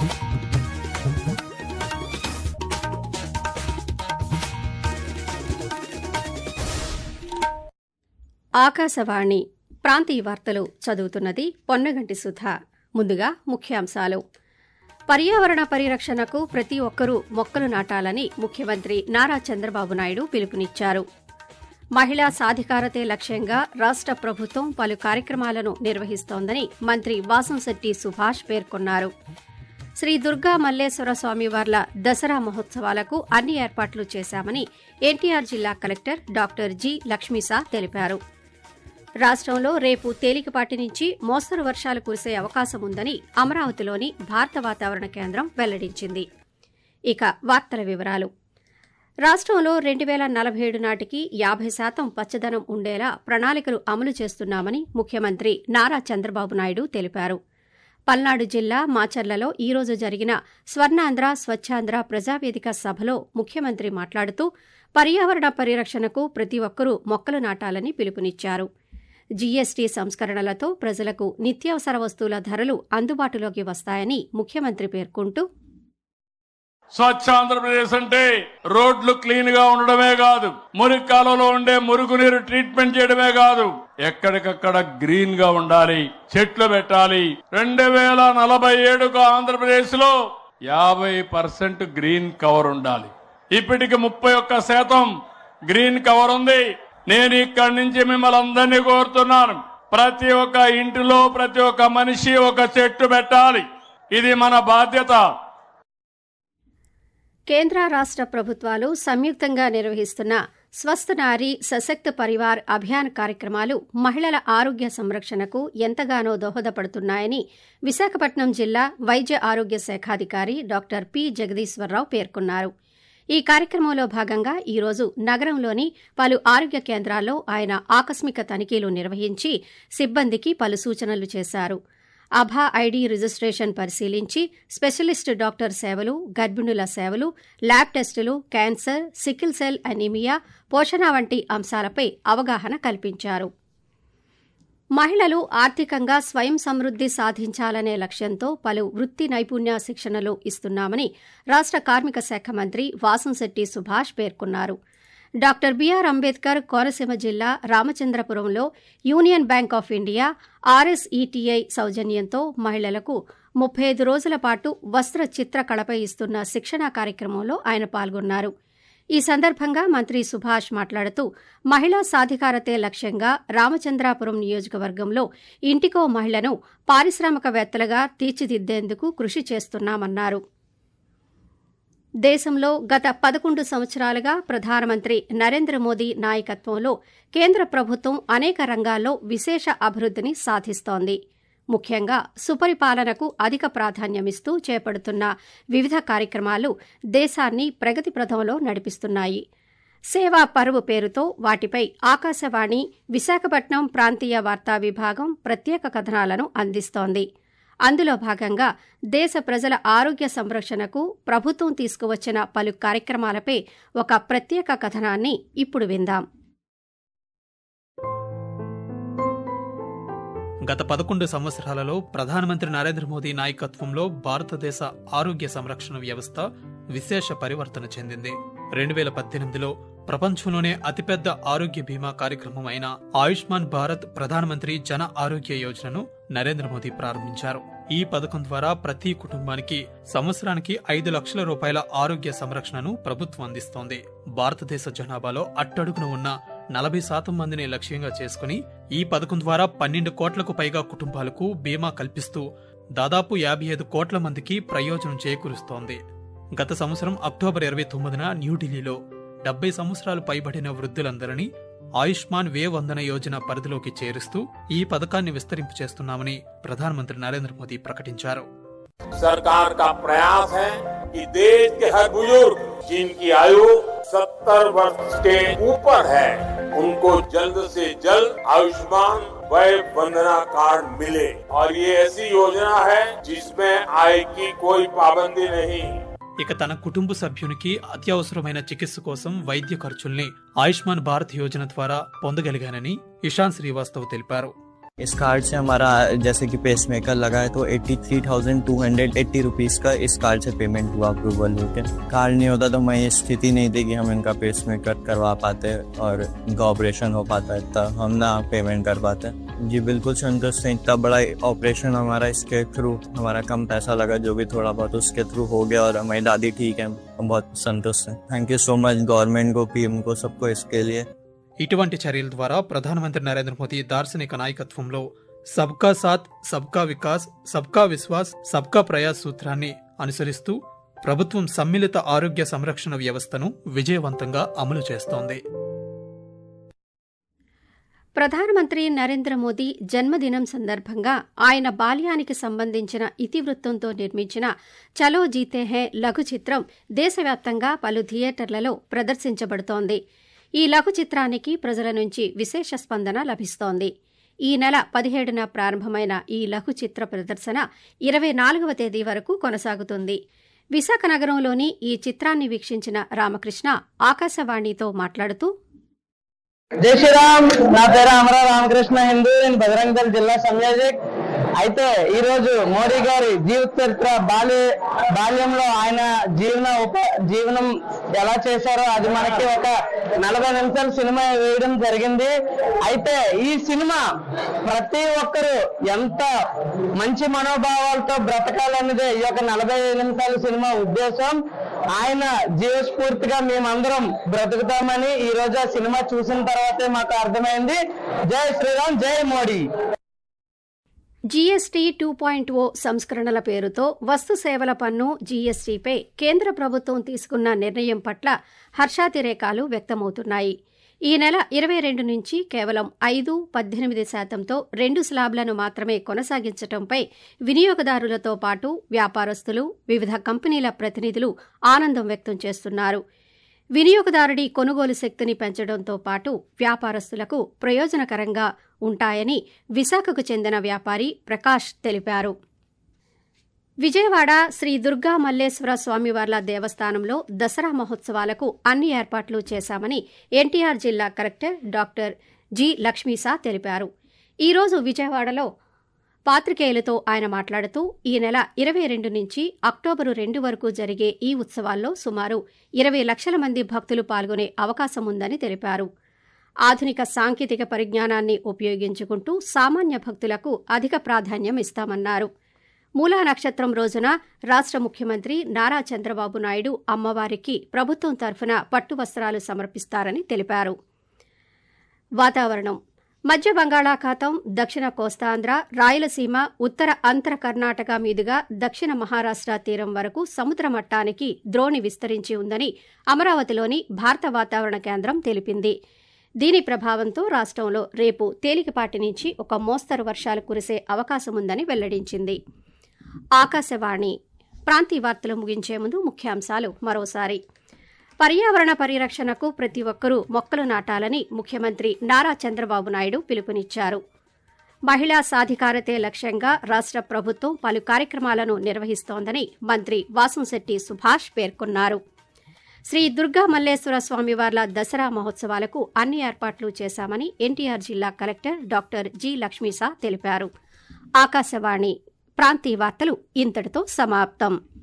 ఆకాశవాణి ప్రాంతీయ వార్తలు చదువుతున్నది పొన్నగంటి సుధ ముందుగా ముఖ్యాంశాలు పర్యావరణ పరిరక్షణకు ప్రతి ఒక్కరూ మొక్కలు నాటాలని ముఖ్యమంత్రి నారా చంద్రబాబు నాయుడు పిలుపునిచ్చారు మహిళా సాధికారతే లక్ష్యంగా రాష్ట ప్రభుత్వం పలు కార్యక్రమాలను నిర్వహిస్తోందని మంత్రి వాసంశెట్టి సుభాష్ పేర్కొన్నారు శ్రీ దుర్గా మల్లేశ్వర స్వామివార్ల దసరా మహోత్సవాలకు అన్ని ఏర్పాట్లు చేశామని ఎన్టీఆర్ జిల్లా కలెక్టర్ డాక్టర్ జి లక్ష్మీసా తెలిపారు రాష్టంలో రేపు తేలికపాటి నుంచి మోస్తరు వర్షాలు కురిసే అవకాశం ఉందని అమరావతిలోని భారత వాతావరణ కేంద్రం వెల్లడించింది ఇక వార్తల వివరాలు రాష్టంలో రెండు వేల నలభై ఏడు నాటికి యాభై శాతం పచ్చదనం ఉండేలా ప్రణాళికలు అమలు చేస్తున్నామని ముఖ్యమంత్రి నారా చంద్రబాబు నాయుడు తెలిపారు పల్నాడు జిల్లా మాచర్లలో ఈ రోజు జరిగిన స్వర్ణాంధ్ర స్వచ్ఛాంధ్ర ప్రజావేదిక సభలో ముఖ్యమంత్రి మాట్లాడుతూ పర్యావరణ పరిరక్షణకు ప్రతి ఒక్కరూ మొక్కలు నాటాలని పిలుపునిచ్చారు జీఎస్టీ సంస్కరణలతో ప్రజలకు నిత్యావసర వస్తువుల ధరలు అందుబాటులోకి వస్తాయని ముఖ్యమంత్రి పేర్కొంటూ స్వచ్ఛ ఆంధ్రప్రదేశ్ అంటే రోడ్లు క్లీన్ గా ఉండడమే కాదు మురికి కాలంలో ఉండే మురుగునీరు ట్రీట్మెంట్ చేయడమే కాదు ఎక్కడికక్కడ గ్రీన్ గా ఉండాలి చెట్లు పెట్టాలి రెండు వేల నలభై ఏడుకు ఆంధ్రప్రదేశ్ లో యాభై పర్సెంట్ గ్రీన్ కవర్ ఉండాలి ఇప్పటికి ముప్పై ఒక్క శాతం గ్రీన్ కవర్ ఉంది నేను ఇక్కడి నుంచి మిమ్మల్ని అందరినీ కోరుతున్నాను ప్రతి ఒక్క ఇంటిలో ప్రతి ఒక్క మనిషి ఒక చెట్టు పెట్టాలి ఇది మన బాధ్యత కేంద్ర రాష్ట ప్రభుత్వాలు సంయుక్తంగా నిర్వహిస్తున్న స్వస్థ నారీ సశక్త పరివార్ అభియాన్ కార్యక్రమాలు మహిళల ఆరోగ్య సంరక్షణకు ఎంతగానో దోహదపడుతున్నాయని విశాఖపట్నం జిల్లా వైద్య ఆరోగ్య శాఖాధికారి డాక్టర్ పి జగదీశ్వరరావు పేర్కొన్నారు ఈ కార్యక్రమంలో భాగంగా ఈరోజు నగరంలోని పలు ఆరోగ్య కేంద్రాల్లో ఆయన ఆకస్మిక తనిఖీలు నిర్వహించి సిబ్బందికి పలు సూచనలు చేశారు అభా ఐడీ రిజిస్ట్రేషన్ పరిశీలించి స్పెషలిస్ట్ డాక్టర్ సేవలు గర్భిణుల సేవలు ల్యాబ్ టెస్టులు క్యాన్సర్ సికిల్ సెల్ అనీమియా పోషణ వంటి అంశాలపై అవగాహన కల్పించారు మహిళలు ఆర్థికంగా స్వయం సమృద్ది సాధించాలనే లక్ష్యంతో పలు వృత్తి నైపుణ్య శిక్షణలు ఇస్తున్నామని రాష్ట కార్మిక శాఖ మంత్రి వాసంశెట్టి సుభాష్ పేర్కొన్నారు డాక్టర్ బీఆర్ అంబేద్కర్ కోనసీమ జిల్లా రామచంద్రపురంలో Union Bank of India RSETI సౌజన్యంతో మహిళలకు ముప్పై ఐదు రోజుల పాటు వస్త్ర చిత్రకళపై ఇస్తున్న శిక్షణా కార్యక్రమంలో ఆయన పాల్గొన్నారు ఈ సందర్భంగా మంత్రి సుభాష్ మాట్లాడుతూ మహిళా సాధికారతే లక్ష్యంగా రామచంద్రాపురం నియోజకవర్గంలో ఇంటికో మహిళను పారిశ్రామికవేత్తలుగా తీర్చిదిద్దేందుకు కృషి చేస్తున్నామన్నారు దేశంలో గత పదకొండు సంవత్సరాలుగా ప్రధానమంత్రి నరేంద్ర మోదీ నాయకత్వంలో కేంద్ర ప్రభుత్వం అనేక రంగాల్లో విశేష అభివృద్దిని సాధిస్తోంది ముఖ్యంగా సుపరిపాలనకు అధిక ప్రాధాన్యమిస్తూ చేపడుతున్న వివిధ కార్యక్రమాలు దేశాన్ని ప్రగతి ప్రథంలో నడిపిస్తున్నాయి సేవా పరువు పేరుతో వాటిపై ఆకాశవాణి విశాఖపట్నం ప్రాంతీయ వార్తా విభాగం ప్రత్యేక కథనాలను అందిస్తోంది అందులో భాగంగా దేశ ప్రజల ఆరోగ్య సంరక్షణకు ప్రభుత్వం తీసుకువచ్చిన పలు కార్యక్రమాలపై ఒక ప్రత్యేక కథనాన్ని ఇప్పుడు విందాం గత పదకొండు సంవత్సరాలలో ప్రధానమంత్రి నరేంద్ర మోదీ నాయకత్వంలో భారతదేశ ఆరోగ్య సంరక్షణ వ్యవస్థ విశేష పరివర్తన చెందింది రెండు వేల పద్దెనిమిదిలో ప్రపంచంలోనే అతిపెద్ద ఆరోగ్య బీమా కార్యక్రమం అయిన ఆయుష్మాన్ భారత్ ప్రధానమంత్రి జన ఆరోగ్య యోజనను నరేంద్ర మోదీ ప్రారంభించారు ఈ పథకం ద్వారా ప్రతి కుటుంబానికి సంవత్సరానికి ఐదు లక్షల రూపాయల ఆరోగ్య సంరక్షణను ప్రభుత్వం అందిస్తోంది భారతదేశ జనాభాలో అట్టడుగున ఉన్న నలభై శాతం మందిని లక్ష్యంగా చేసుకుని ఈ పథకం ద్వారా పన్నెండు కోట్లకు పైగా కుటుంబాలకు బీమా కల్పిస్తూ దాదాపు యాభై ఐదు కోట్ల మందికి ప్రయోజనం చేకూరుస్తోంది గత సంవత్సరం అక్టోబర్ ఇరవై తొమ్మిదిన న్యూఢిల్లీలో డెబ్బై సంవత్సరాలు పైబడిన వృద్ధులందరినీ ఆయుష్మాన్ వే వందన యోజన పరిధిలోకి చేరుస్తూ ఈ పథకాన్ని విస్తరింపు చేస్తున్నామని ప్రధానమంత్రి నరేంద్ర మోదీ ప్రకటించారు सरकार का प्रयास है कि देश के हर बुजुर्ग जिनकी आयु 70 वर्ष के ऊपर है उनको जल्द से जल्द आयुष्मान वय वंदना कार्ड मिले और ये ऐसी योजना है जिसमें आय की कोई पाबंदी नहीं ఇక తన కుటుంబ సభ్యునికి అత్యవసరమైన చికిత్స కోసం వైద్య ఖర్చుల్ని ఆయుష్మాన్ భారత్ యోజన ద్వారా పొందగలిగానని ఇషాన్ శ్రీవాస్తవ్ తెలిపారు इस कार्ड से हमारा जैसे कि पेस मेकर लगा है तो eighty three thousand two hundred eighty rupees का इस कार्ड से पेमेंट हुआ अप्रूवल होके कार्ड नहीं होता तो मैं ये स्थिति नहीं थी कि हम इनका पेस मेकर करवा पाते और इनका ऑपरेशन हो पाता है तब हम ना पेमेंट कर पाते जी बिल्कुल संतुष्ट हैं इतना बड़ा ऑपरेशन हमारा इसके थ्रू हमारा कम पैसा लगा जो भी थोड़ा बहुत उसके थ्रू हो गया और हमारी दादी ठीक है हम बहुत संतुष्ट हैं thank you so much government को पीएम को सबको इसके लिए ఇటువంటి చర్యల ద్వారా ప్రధానమంత్రి నరేంద్ర మోదీ దార్శనిక నాయకత్వంలో సబ్కా సాత్ సబ్కా వికాస్ సబ్కా విశ్వాస్ సబ్కా ప్రయాస్ సూత్రాన్ని అనుసరిస్తూ ప్రభుత్వం సమ్మిళిత ఆరోగ్య సంరక్షణ వ్యవస్థను విజయవంతంగా అమలు చేస్తోంది ప్రధానమంత్రి నరేంద్ర మోదీ జన్మదినం సందర్భంగా ఆయన బాల్యానికి సంబంధించిన ఇతివృత్తంతో నిర్మించిన చలో జీతే హే లఘు చిత్రం దేశవ్యాప్తంగా పలు థియేటర్లలో ప్రదర్శించబడుతోంది ఈ లఘు చిత్రానికి ప్రజల నుంచి విశేష స్పందన లభిస్తోంది ఈ నెల పదిహేడున ప్రారంభమైన ఈ లఘు చిత్ర ప్రదర్శన ఇరవై నాలుగవ తేదీ వరకు కొనసాగుతుంది విశాఖ నగరంలోని ఈ చిత్రాన్ని వీక్షించిన రామకృష్ణ ఆకాశవాణితో మాట్లాడుతూ జై శ్రీరామ్ నా పేరు అమరా రామకృష్ణ హిందూ నేను బజరంగల్ జిల్లా సంయోజక్ అయితే ఈ రోజు మోడీ గారి జీవిత చరిత్ర బాల్య బాల్యంలో ఆయన జీవన ఉప జీవనం ఎలా చేశారో అది మనకి ఒక నలభై నిమిషాల సినిమా వేయడం జరిగింది అయితే ఈ సినిమా ప్రతి ఒక్కరు ఎంత మంచి మనోభావాలతో బ్రతకాలన్నదే ఈ యొక్క నలభై నిమిషాల సినిమా ఉద్దేశం ఆయన జీవస్ఫూర్తిగా మేమందరం బ్రతుకుతామని ఈ రోజు ఆ సినిమా చూసిన తర్వాతే మాకు అర్థమైంది జై శ్రీరామ్ జై Modi GST two point O సంస్కరణల పేరుతో వస్తు సేవల పన్ను జీఎస్టీపై కేంద్ర ప్రభుత్వం తీసుకున్న నిర్ణయం పట్ల హర్షాతిరేకాలు వ్యక్తమవుతున్నాయి ఈ నెల ఇరవై రెండు నుంచి కేవలం ఐదు పద్దెనిమిది శాతంతో రెండు స్లాబ్లను మాత్రమే కొనసాగించడంపై వినియోగదారులతో పాటు వ్యాపారస్తులు వివిధ కంపెనీల ప్రతినిధులు ఆనందం వ్యక్తం చేస్తున్నారు వినియోగదారుడి కొనుగోలు శక్తిని పెంచడంతో పాటు వ్యాపారస్తులకు ప్రయోజనకరంగా ఉంటాయని విశాఖకు చెందిన వ్యాపారి ప్రకాష్ తెలిపారు విజయవాడ శ్రీ దుర్గా మల్లేశ్వర స్వామివార్ల దేవస్థానంలో దసరా మహోత్సవాలకు అన్ని ఏర్పాట్లు చేశామని ఎన్టీఆర్ జిల్లా కలెక్టర్ డాక్టర్ జి లక్ష్మీసా తెలిపారు ఈ రోజు విజయవాడలో పాత్రికేయులతో ఆయన మాట్లాడుతూ ఈ నెల ఇరవై రెండు నుంచి అక్టోబరు రెండు వరకు జరిగే ఈ ఉత్సవాల్లో సుమారు ఇరవై లక్షల మంది భక్తులు పాల్గొనే అవకాశం ఉందని తెలిపారు ఆధునిక సాంకేతిక పరిజ్ఞానాన్ని ఉపయోగించుకుంటూ సామాన్య భక్తులకు అధిక ప్రాధాన్యం ఇస్తామన్నారు మూలా నక్షత్రం రోజున రాష్ట ముఖ్యమంత్రి నారా చంద్రబాబు నాయుడు అమ్మవారికి ప్రభుత్వం తరఫున పట్టు వస్త్రాలు సమర్పిస్తారని తెలిపారు వాతావరణం మధ్య బంగాళాఖాతం దక్షిణ కోస్తాంధ్ర రాయలసీమ ఉత్తర అంతర కర్ణాటక మీదుగా దక్షిణ మహారాష్ట తీరం వరకు సముద్ర మట్టానికి ద్రోణి విస్తరించి ఉందని అమరావతిలోని భారత వాతావరణ కేంద్రం తెలిపింది దీని ప్రభావంతో రాష్టంలో రేపు తేలికపాటి నుంచి ఒక మోస్తరు వర్షాలు కురిసే అవకాశముందని వెల్లడించింది ఆకాశవాణి ప్రాంతీయ వార్తలు ముగించే ముందు ముఖ్యాంశాలు మరోసారి పర్యావరణ పరిరక్షణకు ప్రతి ఒక్కరూ మొక్కలు నాటాలని ముఖ్యమంత్రి నారా చంద్రబాబు నాయుడు పిలుపునిచ్చారు మహిళా సాధికారతే లక్ష్యంగా రాష్ట ప్రభుత్వం పలు కార్యక్రమాలను నిర్వహిస్తోందని మంత్రి వాసంశెట్టి సుభాష్ పేర్కొన్నారు శ్రీ దుర్గా మల్లేశ్వర స్వామివార్ల దసరా మహోత్సవాలకు అన్ని ఏర్పాట్లు చేశామని ఎన్టీఆర్ జిల్లా కలెక్టర్ డాక్టర్ జి లక్ష్మీసా తెలిపారు ఆకాశవాణి ప్రాంతీయ వార్తలు ఇంతటితో సమాప్తం